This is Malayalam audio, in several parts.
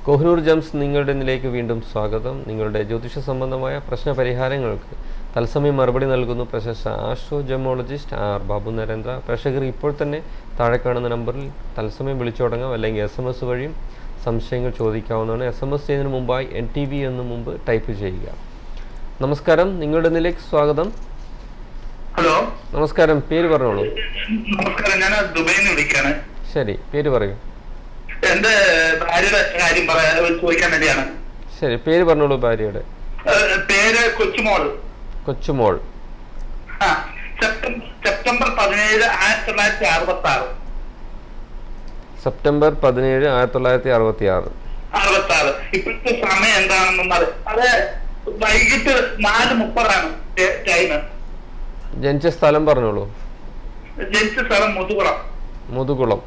കോഹിനൂർ ജംസ് നിങ്ങളുടെ ഇതിലേക്ക് വീണ്ടും സ്വാഗതം നിങ്ങളുടെ ജ്യോതിഷ സംബന്ധമായ പ്രശ്ന പരിഹാരങ്ങൾക്ക് തത്സമയം മറുപടി നൽകുന്നു പ്രശസ്ത astro gemologist R Babu Narendra പ്രേക്ഷകർ ഇപ്പോൾ തന്നെ താഴെ കാണുന്ന നമ്പറിൽ തത്സമയം വിളിച്ചു തുടങ്ങാം അല്ലെങ്കിൽ എസ് എം എസ് വഴിയും സംശയങ്ങൾ ചോദിക്കാവുന്നതാണ് എസ് എം എസ് ചെയ്യുന്നതിന് മുമ്പായി എൻ ടി വി എന്ന് മുമ്പ് ടൈപ്പ് ചെയ്യുക നമസ്കാരം നിങ്ങളുടെ ഇതിലേക്ക് സ്വാഗതം ഹലോ നമസ്കാരം പേര് പറഞ്ഞോളൂ നമസ്കാരം ഞാൻ ദുബൈയിൽ നിന്ന് വിളിക്കാണ് ശരി പേര് പറയൂ എന്റെ ഭാര്യയുടെ കാര്യം പറയാൻ ചോദിക്കാൻ വേണ്ടിയാണ് ശരി പേര് പറഞ്ഞോളൂ ഭാര്യയുടെ ഏഹ് പേര് കൊച്ചുമോള് കൊച്ചുമോൾ ആ സെപ്റ്റംബർ സെപ്റ്റംബർ പതിനേഴ് ആയിരത്തി തൊള്ളായിരത്തി അറുപത്തി ആറ് സെപ്റ്റംബർ പതിനേഴ് ആയിരത്തി തൊള്ളായിരത്തി അറുപത്തി ആറ് അറുപത്തി ആറ് ഇപ്പോഴത്തെ സമയം എന്താണെന്ന് അത് അത് വൈകിട്ട് നാല് മുപ്പതാണ് ടൈം ജനിച്ച സ്ഥലം പറഞ്ഞോളൂ ജനിച്ച സ്ഥലം മുതുകുളം മുതുകുളം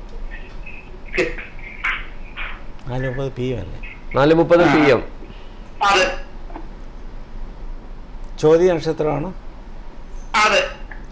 നാല് മുപ്പത് പി എം അല്ലേ നാല് മുപ്പത് പി എം അതെ ചോദ്യ നക്ഷത്രമാണ് അതെ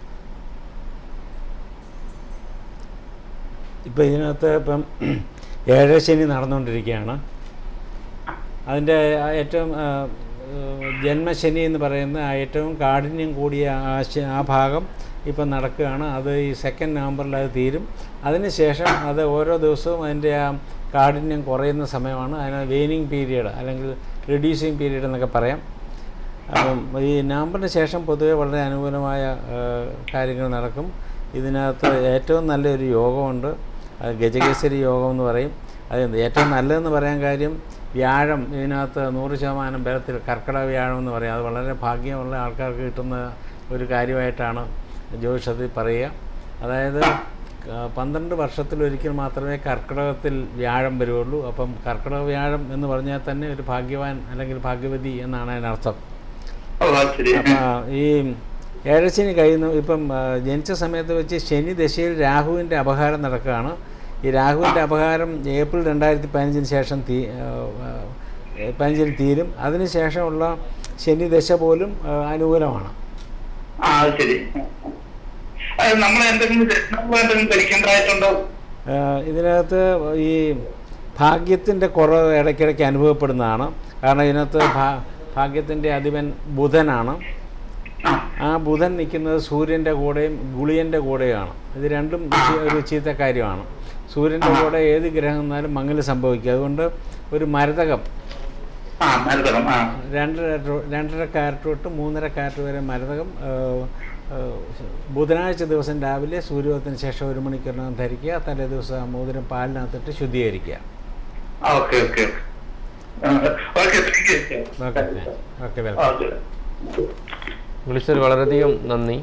ഇപ്പം ഇതിനകത്ത് ഇപ്പം ഏഴര ശനി നടന്നുകൊണ്ടിരിക്കുകയാണ് അതിൻ്റെ ആ ഏറ്റവും ആ, ഏഹ്, ജന്മശനി എന്ന് പറയുന്ന ആ ഏറ്റവും കാഠിന്യം കൂടിയ ആ ശ- ആ ഭാഗം ഇപ്പം നടക്കുകയാണ് അത് ഈ സെക്കൻഡ് നവംബറിൽ അത് തീരും അതിനുശേഷം അത് ഓരോ ദിവസവും അതിൻ്റെ ആ കാഠിന്യം കുറയുന്ന സമയമാണ് അതിന് വെയിനിങ് പീരീഡ് അല്ലെങ്കിൽ റിഡ്യൂസിങ് പീരീഡ് എന്നൊക്കെ പറയാം അപ്പം ഈ നവംബറിന് ശേഷം പൊതുവെ വളരെ അനുകൂലമായ ഏഹ്, കാര്യങ്ങൾ നടക്കും ഇതിനകത്ത് ഏറ്റവും നല്ലൊരു യോഗമുണ്ട് അത് ഗജകേസരി യോഗം എന്ന് പറയും അത് ഏറ്റവും നല്ലതെന്ന് പറയാൻ കാര്യം വ്യാഴം ഇതിനകത്ത് നൂറ് ശതമാനം ബലത്തിൽ കർക്കിടക വ്യാഴം എന്ന് പറയും അത് വളരെ ഭാഗ്യമുള്ള ആൾക്കാർക്ക് കിട്ടുന്ന ഒരു കാര്യമായിട്ടാണ് ജ്യോതിഷത്തിൽ പറയുക അതായത് ക- പന്ത്രണ്ട് വർഷത്തിലൊരിക്കൽ മാത്രമേ കർക്കിടകത്തിൽ വ്യാഴം വരുള്ളൂ അപ്പം കർക്കിടക വ്യാഴം എന്ന് പറഞ്ഞാൽ തന്നെ ഒരു ഭാഗ്യവാൻ അല്ലെങ്കിൽ ഭാഗ്യവതി എന്നാണ് അതിനർത്ഥം ഓ അത് ശരി അപ്പം ഈ ഏഴശനി കഴിയുന്നു ഇപ്പം ആ, ജനിച്ച സമയത്ത് വെച്ച് ശനി ദശയിൽ രാഹുവിൻ്റെ അപഹാരം നടക്കുകയാണ് ഈ രാഹുവിൻ്റെ അപഹാരം ഏപ്രിൽ രണ്ടായിരത്തി പതിനഞ്ചിന് ശേഷം തീ ആ, ആ, പതിനഞ്ചിന് തീരും അതിനുശേഷമുള്ള ശനി ദശ പോലും ആ, അനുകൂലമാണ് ആ അത് ശരി അത് നമ്മൾ എന്തെങ്കിലും രത്നങ്ങൾ എന്തെങ്കിലും ധരിക്കേണ്ടതായിട്ടുണ്ടോ ആ, ഇതിനകത്ത് ഈ ഭാഗ്യത്തിൻ്റെ കുറവ് ഇടയ്ക്കിടയ്ക്ക് അനുഭവപ്പെടുന്നതാണ് കാരണം ഇതിനകത്ത് ഭാ- ഭാഗ്യത്തിൻ്റെ അധിപൻ ബുധനാണ് ആ ആ ബുധൻ നിൽക്കുന്നത് സൂര്യൻ്റെ കൂടെയും ഗുളിയൻ്റെ കൂടെയാണ് ഇത് രണ്ടും ചീ- ഒരു ചീത്ത കാര്യമാണ് സൂര്യൻ്റെ കൂടെ ഏത് ഗ്രഹം വന്നാലും മങ്ങൽ സംഭവിക്കും അതുകൊണ്ട് ഒരു മരതകം ആ മരുതകം ആ രണ്ടര ടു- രണ്ടര കാരറ്റ് തൊട്ട് മൂന്നര കാരറ്റ് വരെ മരതകം ആ, ആ, ബുധനാഴ്ച ദിവസം രാവിലെ സൂര്യോദയത്തിന് ശേഷം ഒരു മണിക്കൂറിനകം ധരിക്കുക തലേ ദിവസം ആ മോതിരം പാലിനകത്തിട്ട് ശുദ്ധീകരിക്കുക okay okay okay thank you okay okay welcome okay വിളിച്ചതിൽ വളരെയധികം നന്ദി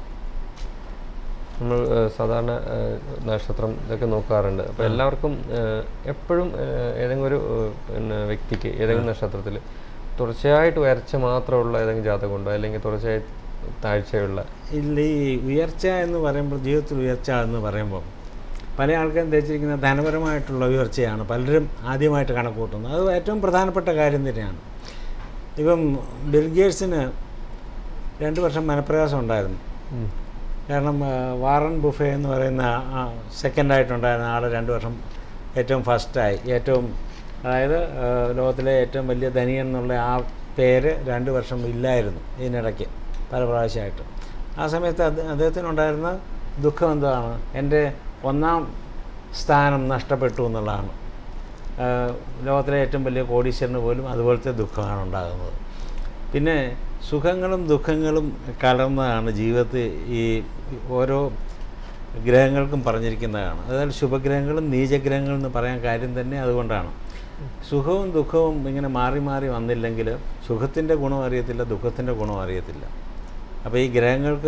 നമ്മൾ ഏഹ്, സാധാരണ ഏഹ്, നക്ഷത്രം ഇതൊക്കെ നോക്കാറുണ്ട് അപ്പോൾ എല്ലാവർക്കും ഏഹ്, എപ്പോഴും ഏഹ്, ഏതെങ്കിലും ഒരു ഏഹ്, പിന്നെ വ്യക്തിക്ക് ഏതെങ്കിലും നക്ഷത്രത്തിൽ തുടർച്ചയായിട്ട് ഉയർച്ച മാത്രമുള്ള ഏതെങ്കിലും ജാതകമുണ്ടോ അല്ലെങ്കിൽ തുടർച്ചയായി താഴ്ചയുള്ള ഇല്ല ഈ ഉയർച്ച എന്ന് പറയുമ്പോൾ ജീവിതത്തിൽ ഉയർച്ച എന്ന് പറയുമ്പോൾ പല ആൾക്കാരും ധരിച്ചിരിക്കുന്ന ധനപരമായിട്ടുള്ള ഉയർച്ചയാണ് പലരും ആദ്യമായിട്ട് കണക്ക് കൂട്ടുന്നത് അത് ഏറ്റവും പ്രധാനപ്പെട്ട കാര്യം തന്നെയാണ് ഇപ്പം ബിൽഗേറ്റ്സിന് രണ്ട് വർഷം മനപ്രയാസം ഉണ്ടായിരുന്നു ഉം. കാരണം ആ, വാറൻ ബുഫെ എന്ന് പറയുന്ന ആ സെക്കൻഡായിട്ടുണ്ടായിരുന്ന ആൾ രണ്ട് വർഷം ഏറ്റവും ഫസ്റ്റായി ഏറ്റവും അതായത് ആ, ലോകത്തിലെ ഏറ്റവും വലിയ ധനികൻ എന്നുള്ള ആ പേര് രണ്ട് വർഷം ഇല്ലായിരുന്നു ഇതിനിടയ്ക്ക് പല പ്രാവശ്യമായിട്ട് ആ സമയത്ത് അത് അദ്ദേഹത്തിനുണ്ടായിരുന്ന ദുഃഖം എന്താണ് എൻ്റെ ഒന്നാം സ്ഥാനം നഷ്ടപ്പെട്ടു എന്നുള്ളതാണ് ആ, ലോകത്തിലെ ഏറ്റവും വലിയ കോടീശ്വരന് പോലും അതുപോലത്തെ ദുഃഖമാണ് ഉണ്ടാകുന്നത് പിന്നെ സുഖങ്ങളും ദുഃഖങ്ങളും കലർന്നതാണ് ജീവിതത്തിൽ ഈ ഓരോ ഗ്രഹങ്ങൾക്കും പറഞ്ഞിരിക്കുന്നതാണ് അതായത് ശുഭഗ്രഹങ്ങളും നീചഗ്രഹങ്ങളും എന്ന് പറയാൻ കാര്യം തന്നെ അതുകൊണ്ടാണ് സുഖവും ദുഃഖവും ഇങ്ങനെ മാറി മാറി വന്നില്ലെങ്കിൽ സുഖത്തിൻ്റെ ഗുണം അറിയത്തില്ല ദുഃഖത്തിൻ്റെ ഗുണം അറിയത്തില്ല അപ്പോൾ ഈ ഗ്രഹങ്ങൾക്ക്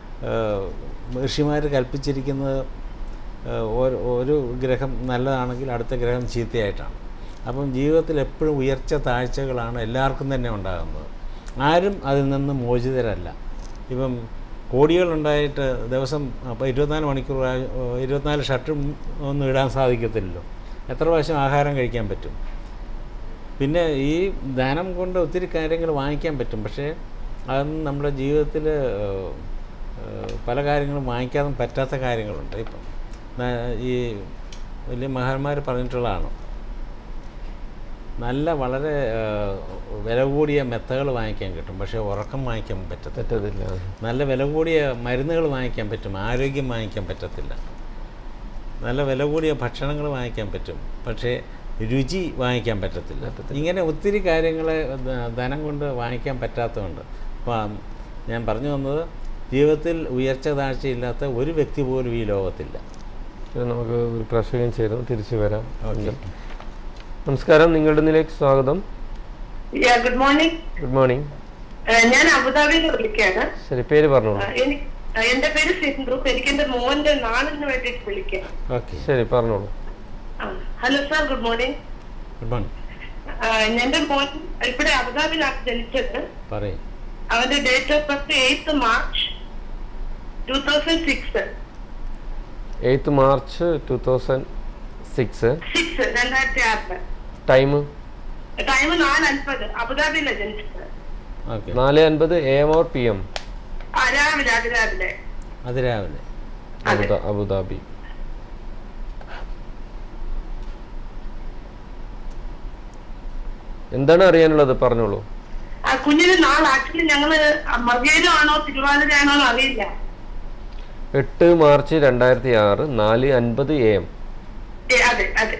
ഋഷിമാർ കൽപ്പിച്ചിരിക്കുന്നത് ഏഹ്, ഒരു ഒരു ഗ്രഹം നല്ലതാണെങ്കിൽ അടുത്ത ഗ്രഹം ചീത്തയായിട്ടാണ് അപ്പം ജീവിതത്തിൽ എപ്പോഴും ഉയർച്ച താഴ്ചകളാണ് എല്ലാവർക്കും തന്നെ ഉണ്ടാകുന്നത് ആരും അതിൽ നിന്ന് മോചിതരല്ല ഇപ്പം കോടികളുണ്ടായിട്ട് ദിവസം അപ്പോൾ ഇരുപത്തിനാല് മണിക്കൂർ ആ- ഇരുപത്തിനാല് ഷർട്ടും ഒന്നും ഇടാൻ സാധിക്കത്തില്ലല്ലോ എത്ര പ്രാവശ്യം ആഹാരം കഴിക്കാൻ പറ്റും പിന്നെ ഈ ധനം കൊണ്ട് ഒത്തിരി കാര്യങ്ങൾ വാങ്ങിക്കാൻ പറ്റും പക്ഷേ അതൊന്നും നമ്മുടെ ജീവിതത്തിൽ പല കാര്യങ്ങളും വാങ്ങിക്കാതെ പറ്റാത്ത കാര്യങ്ങളുണ്ട് ഇപ്പം ന- ഈ വലിയ മഹാന്മാർ പറഞ്ഞിട്ടുള്ളതാണ് നല്ല വളരെ ആ, വില കൂടിയ മെത്തകൾ വാങ്ങിക്കാൻ കിട്ടും പക്ഷേ ഉറക്കം വാങ്ങിക്കാൻ പറ്റത്തില്ല പറ്റത്തില്ല നല്ല വില കൂടിയ മരുന്നുകൾ വാങ്ങിക്കാൻ പറ്റും ആരോഗ്യം വാങ്ങിക്കാൻ പറ്റത്തില്ല നല്ല വില കൂടിയ ഭക്ഷണങ്ങൾ വാങ്ങിക്കാൻ പറ്റും പക്ഷേ രുചി വാങ്ങിക്കാൻ പറ്റത്തില്ല ഇങ്ങനെ ഒത്തിരി കാര്യങ്ങൾ ധനം കൊണ്ട് വാങ്ങിക്കാൻ പറ്റാത്തതുണ്ട് അപ്പം ഞാൻ പറഞ്ഞു വന്നത് ജീവിതത്തിൽ ഉയർച്ച താഴ്ചയില്ലാത്ത ഒരു വ്യക്തി പോലും ഈ ലോകത്തില്ല ഇത് നമുക്ക് ഒരു പ്രശ്നം ചേരുന്നു തിരിച്ചു വരാം ഓക്കെ നമസ്കാരം നിങ്ങളുടെ നിലേക്ക് സ്വാഗതം ഗുഡ് മോർണിംഗ് ഗുഡ് മോർണിംഗ് ഞാൻ അബുദാബിയിൽ നിന്ന് വിളിക്കാണ് ശരി പേര് പറഞ്ഞോളൂ ആ, എനിക്ക് ആ, എന്റെ പേര് സിന്ധു എനിക്ക് എന്റെ മോന്റെ നാളിന് വേണ്ടിയിട്ട് വിളിക്കാം ഓക്കെ ശരി പറഞ്ഞോളൂ ആ, hello sir good morning good morning ആ, എന്റെ മോൻ ഇവിടെ അബുദാബിയിലാണ് ജനിച്ചത് പറയും അവന്റെ date of birth eighth March two thousand six eighth March two thousand six six രണ്ടായിരത്തി ആറില് ടൈം ടൈം നാല് അൻപത് അബുദാബിയിലാണ് ജനിച്ചത് ഓക്കെ നാല് അൻപത് A M or P M ആ രാവിലെ അതിരാവിലെ അത് രാവിലെ അബുദാ അബുദാബി എന്താണ് അറിയാനുള്ളത് പറഞ്ഞോളൂ ആ കുഞ്ഞിന് നാൾ ആക്ച്വലി ഞങ്ങള് മകയിലാണോ തിരുവാതിരയാണോ എന്ന് അറിയില്ല എട്ട് മാർച്ച് രണ്ടായിരത്തി ആറ് നാല് അൻപത് എ എം ഏ, അതെ അതെ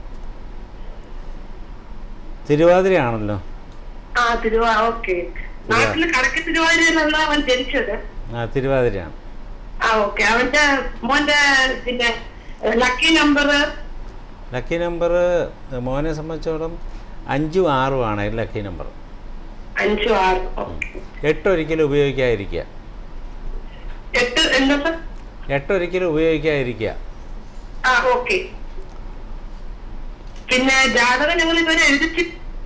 തിരുവാതിരയാണല്ലോ ആ തിരുവാ ഓക്കെ നാട്ടില് കടക്ക് തിരുവാതിരയിലല്ല അവൻ ജനിച്ചത് ആ തിരുവാതിരയാണ് ആ ഓക്കെ അവന്റെ മോന്റെ പിന്നെ ലക്കി നമ്പർ ലക്കി നമ്പർ മോനെ സംബന്ധിച്ചോളം അഞ്ചും ആറുമാണ് ലക്കി നമ്പർ അഞ്ചു ആറ് ഓക്കെ എട്ടൊരിക്കലും ഉപയോഗിക്കാതിരിക്കുക എട്ട് എന്താ സർ എട്ടൊരിക്കലും ഉപയോഗിക്കാതിരിക്കുക ആ ഓക്കെ പിന്നെ ജാതകം ഞങ്ങൾ ഇതുവരെ എഴുതിച്ച്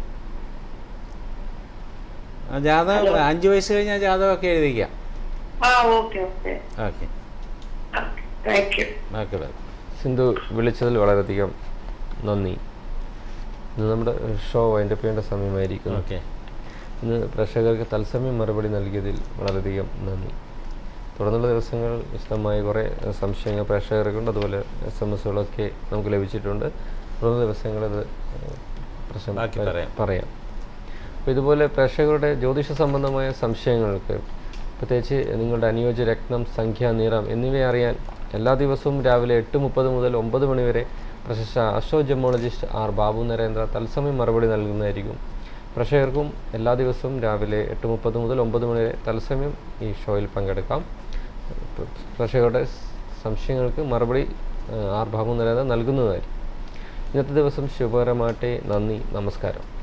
ആ ജാതകം അഞ്ച് വയസ്സ് കഴിഞ്ഞാൽ ജാതകമൊക്കെ എഴുതിക്കാം ആ okay okay okay thank you okay bye Sindhu വിളിച്ചതിൽ വളരെയധികം നന്ദി ഇന്ന് നമ്മുടെ ഷോ വൈൻഡപ്പ് ചെയ്യേണ്ട സമയമായിരിക്കുന്നു ഓക്കെ ഇന്ന് പ്രേക്ഷകർക്ക് തത്സമയം മറുപടി നൽകിയതിൽ വളരെയധികം നന്ദി തുടർന്നുള്ള ദിവസങ്ങൾ വിശദമായ കുറേ എഹ്, സംശയങ്ങൾ പ്രേക്ഷകർക്കുണ്ട് അതുപോലെ എസ് എം എസുകളൊക്കെ നമുക്ക് ലഭിച്ചിട്ടുണ്ട് തുടർന്ന ദിവസങ്ങളത് എഹ്, പ്രശ്നം ബാക്കി പറയാം. പറയാം അപ്പോൾ ഇതുപോലെ പ്രേക്ഷകരുടെ ജ്യോതിഷ സംബന്ധമായ സംശയങ്ങൾക്ക് പ്രത്യേകിച്ച് നിങ്ങളുടെ അനുയോജ്യ രത്നം സംഖ്യ നിറം എന്നിവ അറിയാൻ എല്ലാ ദിവസവും രാവിലെ എട്ട് മുപ്പത് മുതൽ ഒമ്പത് മണി വരെ പ്രശസ്ത astro gemologist R Babu Narendra തത്സമയം മറുപടി നൽകുന്നതായിരിക്കും പ്രേക്ഷകർക്കും എല്ലാ ദിവസവും രാവിലെ എട്ട് മുപ്പത് മുതൽ ഒമ്പത് മണി വരെ തത്സമയം ഈ ഷോയിൽ പങ്കെടുക്കാം പ്ര- പ്രേക്ഷകരുടെ സ് സംശയങ്ങൾക്ക് മറുപടി ആ, ആർ ബാബു നരേന്ദ്ര നൽകുന്നതായിരിക്കും ഇന്നത്തെ ദിവസം ശുഭകരമാട്ടെ നന്ദി നമസ്കാരം